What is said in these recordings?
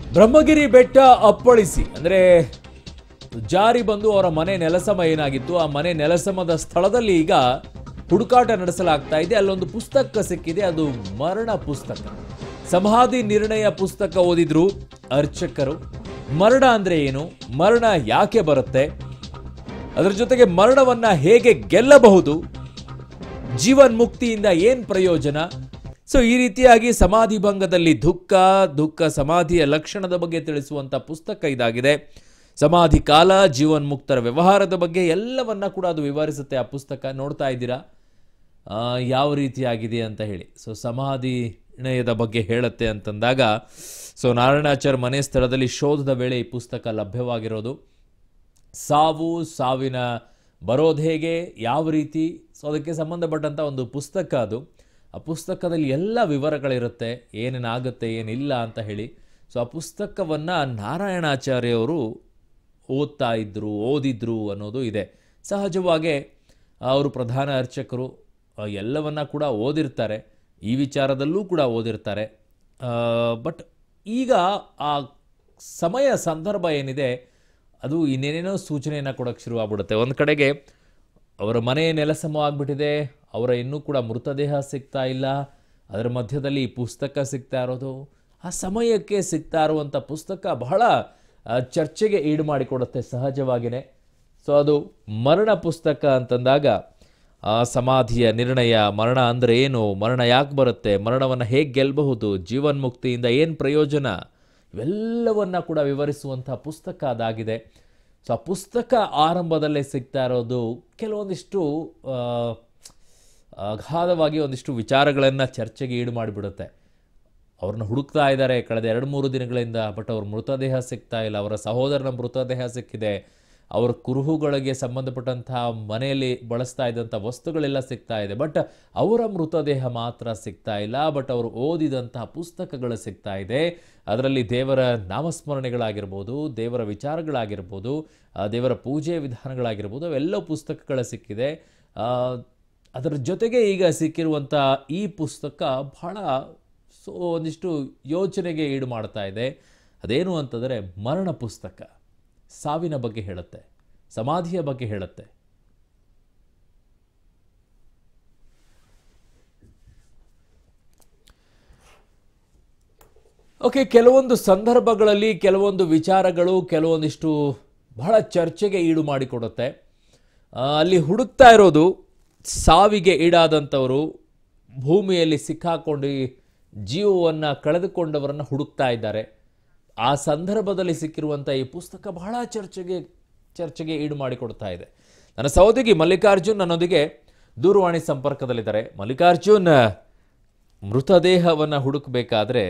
ಬ್ರಹ್ಮಗಿರಿ ಬೆಟ್ಟ ಅಪ್ಪಳಿಸಿ ಅಂದರೆ ಜಾರಿ ಬಂದು ಅವರ ಮನೆ ನೆಲಸಮ ಏನಾಗಿತ್ತು ಆ ಮನೆ ನೆಲಸಮದ ಸ್ಥಳದಲ್ಲಿ ಈಗ ಹುಡುಕಾಟ ನಡೆಸಲಾಗ್ತಾ ಇದೆ ಅಲ್ಲೊಂದು ಪುಸ್ತಕ ಸಿಕ್ಕಿದೆ ಅದು ಮರಣ ಪುಸ್ತಕ ಸಮಾಧಿ ನಿರ್ಣಯ ಪುಸ್ತಕ ಓದಿದ್ರು ಅರ್ಚಕರು ಮರಣ ಅಂದ್ರೆ ಏನು ಮರಣ ಯಾಕೆ ಬರುತ್ತೆ ಅದರ ಜೊತೆಗೆ ಮರಣವನ್ನ ಹೇಗೆ ಗೆಲ್ಲಬಹುದು ಜೀವನ್ ಮುಕ್ತಿಯಿಂದ ಏನ್ ಪ್ರಯೋಜನ ಸೊ ಈ ರೀತಿಯಾಗಿ ಸಮಾಧಿ ಭಂಗದಲ್ಲಿ ದುಃಖ ದುಃಖ ಸಮಾಧಿಯ ಲಕ್ಷಣದ ಬಗ್ಗೆ ತಿಳಿಸುವಂತ ಪುಸ್ತಕ ಇದಾಗಿದೆ ಸಮಾಧಿ ಕಾಲ ಜೀವನ್ ಮುಕ್ತರ ವ್ಯವಹಾರದ ಬಗ್ಗೆ ಎಲ್ಲವನ್ನ ಕೂಡ ಅದು ವಿವರಿಸುತ್ತೆ ಆ ಪುಸ್ತಕ ನೋಡ್ತಾ ಇದ್ದೀರಾ ಆ, ಯಾವ ರೀತಿಯಾಗಿದೆ ಅಂತ ಹೇಳಿ ಸೊ ಸಮಾಧಿ ನಿರ್ಣಯದ ಬಗ್ಗೆ ಹೇಳುತ್ತೆ ಅಂತಂದಾಗ ಸೊ ನಾರಾಯಣಾಚಾರ್ ಮನೆ ಸ್ಥಳದಲ್ಲಿ ಶೋಧದ ವೇಳೆ ಈ ಪುಸ್ತಕ ಲಭ್ಯವಾಗಿರೋದು ಸಾವು ಸಾವಿನ ಬರೋದು ಹೇಗೆ ಯಾವ ರೀತಿ ಸೊ ಅದಕ್ಕೆ ಸಂಬಂಧಪಟ್ಟಂಥ ಒಂದು ಪುಸ್ತಕ ಅದು ಆ ಪುಸ್ತಕದಲ್ಲಿ ಎಲ್ಲ ವಿವರಗಳಿರುತ್ತೆ ಏನೇನಾಗುತ್ತೆ ಏನಿಲ್ಲ ಅಂತ ಹೇಳಿ ಸೊ ಆ ಪುಸ್ತಕವನ್ನು ನಾರಾಯಣಾಚಾರ್ಯವರು ಓದ್ತಾ ಇದ್ರು ಓದಿದ್ರು ಅನ್ನೋದು ಇದೆ ಸಹಜವಾಗೇ ಅವರು ಪ್ರಧಾನ ಅರ್ಚಕರು ಆ, ಎಲ್ಲವನ್ನ ಕೂಡ ಓದಿರ್ತಾರೆ ಈ ವಿಚಾರದಲ್ಲೂ ಕೂಡ ಓದಿರ್ತಾರೆ ಬಟ್ ಈಗ ಆ ಸಮಯ ಸಂದರ್ಭ ಏನಿದೆ ಅದು ಇನ್ನೇನೇನೋ ಸೂಚನೆಯನ್ನು ಕೊಡೋಕ್ಕೆ ಶುರುವಾಗ್ಬಿಡುತ್ತೆ ಒಂದು ಕಡೆಗೆ ಅವರ ಮನೆ ನೆಲಸಮ ಆಗ್ಬಿಟ್ಟಿದೆ ಅವರ ಇನ್ನೂ ಕೂಡ ಮೃತದೇಹ ಸಿಗ್ತಾ ಇಲ್ಲ ಅದರ ಮಧ್ಯದಲ್ಲಿ ಈ ಪುಸ್ತಕ ಸಿಗ್ತಾ ಇರೋದು ಆ ಸಮಯಕ್ಕೆ ಸಿಗ್ತಾ ಇರುವಂಥ ಪುಸ್ತಕ ಬಹಳ ಆ, ಚರ್ಚೆಗೆ ಈಡು ಮಾಡಿಕೊಡುತ್ತೆ ಸಹಜವಾಗಿಯೇ ಸೊ ಅದು ಮರಣ ಪುಸ್ತಕ ಅಂತಂದಾಗ ಆ ಸಮಾಧಿಯ ನಿರ್ಣಯ ಮರಣ ಅಂದರೆ ಏನು ಮರಣ ಯಾಕೆ ಬರುತ್ತೆ ಮರಣವನ್ನು ಹೇಗೆ ಗೆಲ್ಲಬಹುದು ಜೀವನ್ಮುಕ್ತಿಯಿಂದ ಏನು ಪ್ರಯೋಜನ ಇವೆಲ್ಲವನ್ನ ಕೂಡ ವಿವರಿಸುವಂಥ ಪುಸ್ತಕ ಅದಾಗಿದೆ ಸೊ ಆ ಪುಸ್ತಕ ಆರಂಭದಲ್ಲೇ ಸಿಗ್ತಾ ಇರೋದು ಕೆಲವೊಂದಿಷ್ಟು ಆ, ಅಗಾಧವಾಗಿ ಒಂದಿಷ್ಟು ವಿಚಾರಗಳನ್ನು ಚರ್ಚೆಗೆ ಈಡು ಮಾಡಿಬಿಡುತ್ತೆ ಅವ್ರನ್ನ ಹುಡುಕ್ತಾ ಇದ್ದಾರೆ ಕಳೆದ ಎರಡು ಮೂರು ದಿನಗಳಿಂದ ಬಟ್ ಅವ್ರ ಮೃತದೇಹ ಸಿಗ್ತಾ ಇಲ್ಲ ಅವರ ಸಹೋದರನ ಮೃತದೇಹ ಸಿಕ್ಕಿದೆ ಅವರ ಕುರುಹುಗಳಿಗೆ ಸಂಬಂಧಪಟ್ಟಂತಹ ಮನೆಯಲ್ಲಿ ಬಳಸ್ತಾ ಇದ್ದಂಥ ವಸ್ತುಗಳೆಲ್ಲ ಸಿಗ್ತಾ ಇದೆ ಬಟ್ ಅವರ ಮೃತದೇಹ ಮಾತ್ರ ಸಿಗ್ತಾ ಇಲ್ಲ ಬಟ್ ಅವರು ಓದಿದಂತಹ ಪುಸ್ತಕಗಳು ಸಿಗ್ತಾ ಇದೆ ಅದರಲ್ಲಿ ದೇವರ ನಾಮಸ್ಮರಣೆಗಳಾಗಿರ್ಬೋದು ದೇವರ ವಿಚಾರಗಳಾಗಿರ್ಬೋದು ಆ, ದೇವರ ಪೂಜೆ ವಿಧಾನಗಳಾಗಿರ್ಬೋದು ಅವೆಲ್ಲ ಪುಸ್ತಕಗಳ ಸಿಕ್ಕಿದೆ ಆ, ಅದರ ಜೊತೆಗೆ ಈಗ ಸಿಕ್ಕಿರುವಂಥ ಈ ಪುಸ್ತಕ ಬಹಳ ಸೊ ಒಂದಿಷ್ಟು ಯೋಚನೆಗೆ ಈಡು ಮಾಡ್ತಾ ಇದೆ ಅದೇನು ಅಂತಂದರೆ ಮರಣ ಪುಸ್ತಕ ಸಾವಿನ ಬಗ್ಗೆ ಹೇಳುತ್ತೆ ಸಮಾಧಿಯ ಬಗ್ಗೆ ಹೇಳುತ್ತೆ ಓಕೆ ಕೆಲವೊಂದು ಸಂದರ್ಭಗಳಲ್ಲಿ ಕೆಲವೊಂದು ವಿಚಾರಗಳು ಕೆಲವೊಂದಿಷ್ಟು ಬಹಳ ಚರ್ಚೆಗೆ ಈಡು ಮಾಡಿಕೊಡುತ್ತೆ ಆ, ಅಲ್ಲಿ ಹುಡುಕ್ತಾ ಇರೋದು ಸಾವಿಗೆ ಈಡಾದಂಥವರು ಭೂಮಿಯಲ್ಲಿ ಸಿಕ್ಕಾಕೊಂಡು ಜೀವವನ್ನು ಕಳೆದುಕೊಂಡವರನ್ನು ಹುಡುಕ್ತಾ ಇದ್ದಾರೆ ಆ ಸಂದರ್ಭದಲ್ಲಿ ಸಿಕ್ಕಿರುವಂಥ ಈ ಪುಸ್ತಕ ಬಹಳ ಚರ್ಚೆಗೆ ಚರ್ಚೆಗೆ ಈಡು ಮಾಡಿಕೊಡ್ತಾ ಇದೆ ನನ್ನ ಸಹೋದರಿ ಮಲ್ಲಿಕಾರ್ಜುನ್ ನನ್ನೊಂದಿಗೆ ದೂರವಾಣಿ ಸಂಪರ್ಕದಲ್ಲಿದ್ದಾರೆ ಮಲ್ಲಿಕಾರ್ಜುನ್ ಮೃತದೇಹವನ್ನು ಹುಡುಕಬೇಕಾದ್ರೆ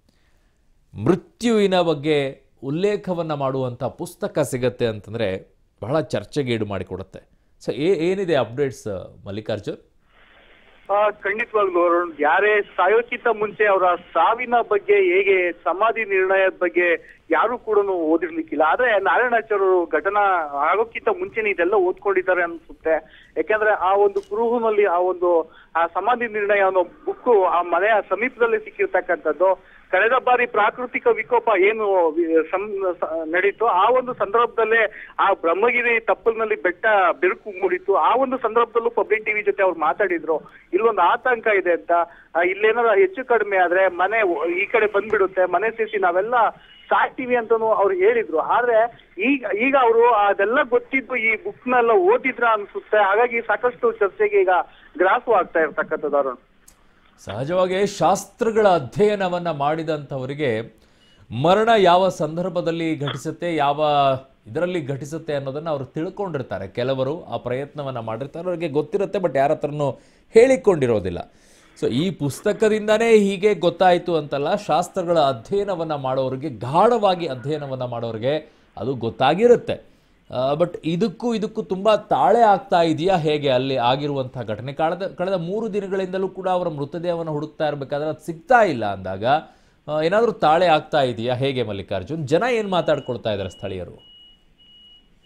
ಮೃತ್ಯುವಿನ ಬಗ್ಗೆ ಉಲ್ಲೇಖವನ್ನು ಮಾಡುವಂಥ ಪುಸ್ತಕ ಸಿಗತ್ತೆ ಅಂತಂದರೆ ಬಹಳ ಚರ್ಚೆಗೆ ಈಡು ಮಾಡಿಕೊಡುತ್ತೆ ಸೊ ಏ ಏನಿದೆ ಅಪ್ಡೇಟ್ಸ್ ಮಲ್ಲಿಕಾರ್ಜುನ್ ಆ, ಖಂಡಿತವಾಗ್ಲೂ ಅರುಣ್ ಯಾರೇ ಸಾಯೋಕ್ಕಿಂತ ಮುಂಚೆ ಅವರ ಸಾವಿನ ಬಗ್ಗೆ ಹೇಗೆ ಸಮಾಧಿ ನಿರ್ಣಯದ ಬಗ್ಗೆ ಯಾರು ಕೂಡ ಓದಿರ್ಲಿಕ್ಕಿಲ್ಲ ಆದ್ರೆ ನಾರಾಯಣಾಚಾರ್ಯರು ಘಟನಾ ಆಗೋಕ್ಕಿಂತ ಮುಂಚೆನೆ ಇದೆಲ್ಲ ಓದ್ಕೊಂಡಿದ್ದಾರೆ ಅನ್ಸುತ್ತೆ ಯಾಕಂದ್ರೆ ಆ ಒಂದು ಕುರುಹುನಲ್ಲಿ ಆ ಒಂದು ಆ ಸಮಾಧಿ ನಿರ್ಣಯ ಅನ್ನೋ ಬುಕ್ಕು ಆ ಮನೆಯ ಸಮೀಪದಲ್ಲಿ ಸಿಕ್ಕಿರ್ತಕ್ಕಂಥದ್ದು ಕಳೆದ ಬಾರಿ ಪ್ರಾಕೃತಿಕ ವಿಕೋಪ ಏನು ವಿ- ಸಂ- ಸ- ನಡೀತು ಆ ಒಂದು ಸಂದರ್ಭದಲ್ಲೇ ಆ ಬ್ರಹ್ಮಗಿರಿ ತಪ್ಪಲಿನಲ್ಲಿ ಬೆಟ್ಟ ಬಿರುಕು ಮೂಡಿತ್ತು ಆ ಒಂದು ಸಂದರ್ಭದಲ್ಲೂ ಪಬ್ಲಿಕ್ ಟಿವಿ ಜೊತೆ ಅವ್ರು ಮಾತಾಡಿದ್ರು ಇಲ್ಲೊಂದು ಆತಂಕ ಇದೆ ಅಂತ ಆ, ಇಲ್ಲೇನಾರ ಹೆಚ್ಚು ಕಡಿಮೆ ಆದ್ರೆ ಮನೆ ಒ- ಈ ಕಡೆ ಬಂದ್ಬಿಡುತ್ತೆ ಮನೆ ಸೇರಿಸಿ ನಾವೆಲ್ಲ ಸಾಯ್ತೀವಿ ಅಂತಾನು ಅವ್ರು ಹೇಳಿದ್ರು ಆದ್ರೆ ಈಗ ಈಗ ಅವರು ಅದೆಲ್ಲ ಗೊತ್ತಿದ್ದು ಈ ಬುಕ್ ನೆಲ್ಲ ಓದಿದ್ರ ಅನ್ಸುತ್ತೆ ಹಾಗಾಗಿ ಸಾಕಷ್ಟು ಚರ್ಚೆಗೆ ಈಗ ಗ್ರಾಸು ಆಗ್ತಾ ಇರ್ತಕ್ಕಂಥದ್ದು ಅರುಣ್ ಸಹಜವಾಗಿ ಶಾಸ್ತ್ರಗಳ ಅಧ್ಯಯನವನ್ನು ಮಾಡಿದಂಥವರಿಗೆ ಮರಣ ಯಾವ ಸಂದರ್ಭದಲ್ಲಿ ಘಟಿಸುತ್ತೆ ಯಾವ ಇದರಲ್ಲಿ ಘಟಿಸುತ್ತೆ ಅನ್ನೋದನ್ನು ಅವರು ತಿಳ್ಕೊಂಡಿರ್ತಾರೆ ಕೆಲವರು ಆ ಪ್ರಯತ್ನವನ್ನು ಮಾಡಿರ್ತಾರೆ ಅವರಿಗೆ ಗೊತ್ತಿರುತ್ತೆ ಬಟ್ ಯಾರ ಹತ್ರನೂ ಹೇಳಿಕೊಂಡಿರೋದಿಲ್ಲ ಸೊ ಈ ಪುಸ್ತಕದಿಂದನೇ ಹೀಗೆ ಗೊತ್ತಾಯಿತು ಅಂತಲ್ಲ ಶಾಸ್ತ್ರಗಳ ಅಧ್ಯಯನವನ್ನು ಮಾಡೋರಿಗೆ ಗಾಢವಾಗಿ ಅಧ್ಯಯನವನ್ನು ಮಾಡೋರಿಗೆ ಅದು ಗೊತ್ತಾಗಿರುತ್ತೆ ಬಟ್ ಇದಕ್ಕೂ ಇದಕ್ಕೂ ತುಂಬ ತಾಳೆ ಆಗ್ತಾ ಇದೆಯಾ ಹೇಗೆ ಅಲ್ಲಿ ಆಗಿರುವಂಥ ಘಟನೆ ಕಳೆದ ಕಳೆದ ಮೂರು ದಿನಗಳಿಂದಲೂ ಕೂಡ ಅವರ ಮೃತದೇಹವನ್ನು ಹುಡುಕ್ತಾ ಇರಬೇಕಾದ್ರೆ ಅದು ಸಿಗ್ತಾ ಇಲ್ಲ ಅಂದಾಗ ಏನಾದರೂ ತಾಳೆ ಆಗ್ತಾ ಇದೆಯಾ ಹೇಗೆ ಮಲ್ಲಿಕಾರ್ಜುನ್ ಜನ ಏನು ಮಾತಾಡ್ಕೊಳ್ತಾ ಇದ್ದಾರೆ ಸ್ಥಳೀಯರು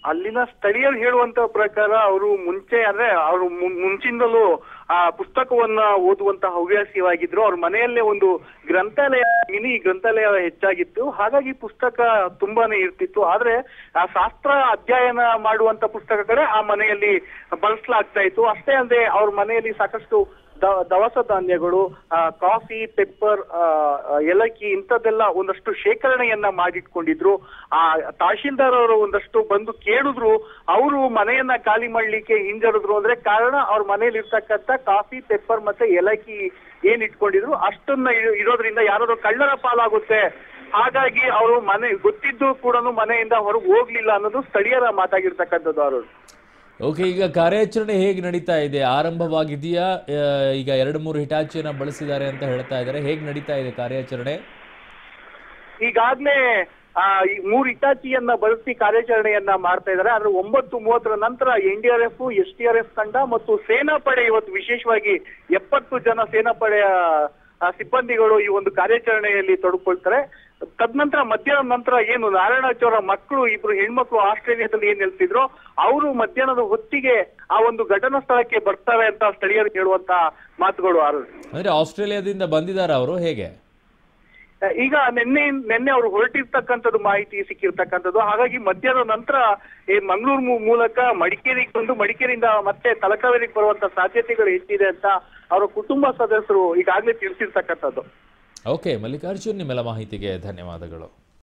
ಅಲ್ಲಿನ ಸ್ಥಳೀಯರು ಹೇಳುವಂತ ಪ್ರಕಾರ ಅವರು ಮುಂಚೆ ಅಂದ್ರೆ ಅವರು ಮುಂಚಿಂದಲೂ ಆ ಪುಸ್ತಕವನ್ನ ಓದುವಂತ ಹವ್ಯಾಸಿಯಾಗಿದ್ರು ಅವ್ರ ಮನೆಯಲ್ಲೇ ಒಂದು ಗ್ರಂಥಾಲಯ ಮಿನಿ ಗ್ರಂಥಾಲಯ ಹೆಚ್ಚಾಗಿತ್ತು ಹಾಗಾಗಿ ಪುಸ್ತಕ ತುಂಬಾನೇ ಇರ್ತಿತ್ತು ಆದ್ರೆ ಆ ಶಾಸ್ತ್ರ ಅಧ್ಯಯನ ಮಾಡುವಂತ ಪುಸ್ತಕ ಕಡೆ ಆ ಮನೆಯಲ್ಲಿ ಬಳಸಲಾಗ್ತಾ ಇತ್ತು ಅಷ್ಟೇ ಅಲ್ಲದೆ ಅವ್ರ ಮನೆಯಲ್ಲಿ ಸಾಕಷ್ಟು ದ- ದವಸ ಧಾನ್ಯಗಳು ಆ, ಕಾಫಿ ಪೆಪ್ಪರ್ ಆ, ಆ, ಏಲಕ್ಕಿ ಇಂಥದ್ದೆಲ್ಲ ಒಂದಷ್ಟು ಶೇಖರಣೆಯನ್ನ ಮಾಡಿಟ್ಕೊಂಡಿದ್ರು ಆ ತಹಶೀಲ್ದಾರ್ ಅವರು ಒಂದಷ್ಟು ಬಂದು ಕೇಳಿದ್ರು ಅವರು ಮನೆಯನ್ನ ಖಾಲಿ ಮಾಡ್ಲಿಕ್ಕೆ ಹಿಂಜರಿದ್ರು ಅಂದ್ರೆ ಕಾರಣ ಅವ್ರ ಮನೇಲಿ ಇರ್ತಕ್ಕಂಥ ಕಾಫಿ ಪೆಪ್ಪರ್ ಮತ್ತೆ ಏಲಕ್ಕಿ ಏನ್ ಇಟ್ಕೊಂಡಿದ್ರು ಅಷ್ಟನ್ನ ಇ- ಇರೋದ್ರಿಂದ ಯಾರಾದ್ರೂ ಕಳ್ಳರ ಪಾಲಾಗುತ್ತೆ ಹಾಗಾಗಿ ಅವರು ಮನೆ ಗೊತ್ತಿದ್ದು ಕೂಡ ಮನೆಯಿಂದ ಹೊರಗೆ ಹೋಗ್ಲಿಲ್ಲ ಅನ್ನೋದು ಸ್ಥಳೀಯರ ಮಾತಾಗಿರ್ತಕ್ಕಂಥದ್ದು ಅವರು ಓಕೆ ಈಗ ಕಾರ್ಯಾಚರಣೆ ಹೇಗೆ ನಡೀತಾ ಇದೆ ಆರಂಭವಾಗಿದೆಯಾ ಆ, ಈಗ ಎರಡು ಮೂರು ಹಿಟಾಚಿಯನ್ನ ಬಳಸಿದ್ದಾರೆ ಅಂತ ಹೇಳ್ತಾ ಇದ್ದಾರೆ ಹೇಗೆ ನಡೀತಾ ಇದೆ ಕಾರ್ಯಾಚರಣೆ ಈಗಾಗ್ಲೇ ಆ ಈ ಮೂರು ಇಟಾಚಿಯನ್ನ ಬಳಸಿ ಕಾರ್ಯಾಚರಣೆಯನ್ನ ಮಾಡ್ತಾ ಇದ್ದಾರೆ ಆದ್ರೆ ಒಂಬತ್ತು ಮೂವತ್ತರ ನಂತರ N D R F S T R F ತಂಡ ಮತ್ತು ಸೇನಾಪಡೆ ಇವತ್ತು ವಿಶೇಷವಾಗಿ ಎಪ್ಪತ್ತು ಜನ ಸೇನಾಪಡೆಯ ಆ, ಸಿಬ್ಬಂದಿಗಳು ಈ ಒಂದು ಕಾರ್ಯಾಚರಣೆಯಲ್ಲಿ ತೊಡಕೊಳ್ತಾರೆ ತದನಂತರ ಮಧ್ಯಾಹ್ನದ ನಂತರ ಏನು ನಾರಾಯಣಾಚ್ ಅವರ ಮಕ್ಕಳು ಇಬ್ರು ಹೆಣ್ಮಕ್ಳು ಆಸ್ಟ್ರೇಲಿಯಾದಲ್ಲಿ ಏನ್ ನೆಲೆಸಿದ್ರು ಅವರು ಮಧ್ಯಾಹ್ನದ ಹೊತ್ತಿಗೆ ಆ ಒಂದು ಘಟನಾ ಸ್ಥಳಕ್ಕೆ ಬರ್ತಾರೆ ಅಂತ ಸ್ಥಳೀಯರು ಹೇಳುವಂತ ಮಾತುಗಳು ಆರು ಅಂದ್ರೆ ಆಸ್ಟ್ರೇಲಿಯಾದಿಂದ ಬಂದಿದ್ದಾರೆ ಅವರು ಹೇಗೆ ಈಗ ನಿನ್ನೆ ನಿನ್ನೆ ಅವರು ಹೊರಟಿರ್ತಕ್ಕಂಥದ್ದು ಮಾಹಿತಿ ಸಿಕ್ಕಿರ್ತಕ್ಕಂಥದ್ದು ಹಾಗಾಗಿ ಮಧ್ಯಾಹ್ನದ ನಂತರ ಈ ಮಂಗಳೂರು ಮೂ- ಮೂಲಕ ಮಡಿಕೇರಿಗೆ ಬಂದು ಮಡಿಕೇರಿಯಿಂದ ಮತ್ತೆ ತಲಕಾವೇರಿಗೆ ಬರುವಂತ ಸಾಧ್ಯತೆಗಳು ಹೆಚ್ಚಿದೆ ಅಂತ ಅವರ ಕುಟುಂಬ ಸದಸ್ಯರು ಈಗಾಗಲೇ ತಿಳಿಸಿರ್ತಕ್ಕಂಥದ್ದು ಓಕೆ ಮಲ್ಲಿಕಾರ್ಜುನ್ ನಿಮ್ಮೆಲ್ಲ ಮಾಹಿತಿಗೆ ಧನ್ಯವಾದಗಳು